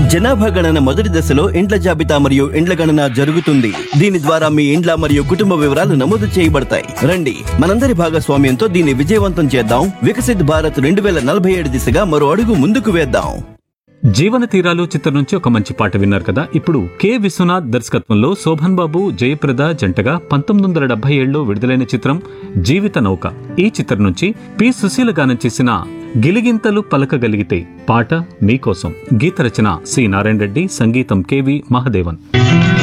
జనాభా గణన మొదటి దశలో ఇండ్ల జాబితా మరియు ఇండ్ల గణన జరుగుతుంది దీని ద్వారా మీ ఇండ్ల మరియు కుటుంబ వివరాలు నమోదు చేయబడతాయి రండి మనందరి భాగస్వామ్యంతో దీన్ని విజయవంతం చేద్దాం వికసిత్ భారత్ రెండు వేల నలభై ఏడు దిశగా మరో అడుగు ముందుకు వేద్దాం జీవన తీరాలు చిత్రం నుంచి ఒక మంచి పాట విన్నారు కదా ఇప్పుడు కె విశ్వనాథ్ దర్శకత్వంలో శోభన్ బాబు జయప్రద జంటగా పంతొమ్మిది వందల డెబ్బై ఏడులో విడుదలైన చిత్రం జీవిత నౌక ఈ చిత్రం నుంచి పి సుశీల గానం చేసిన గిలిగింతలు పలకగలిగితే పాట మీకోసం గీత రచన సి నారాయణ రెడ్డి సంగీతం కెవి మహదేవన్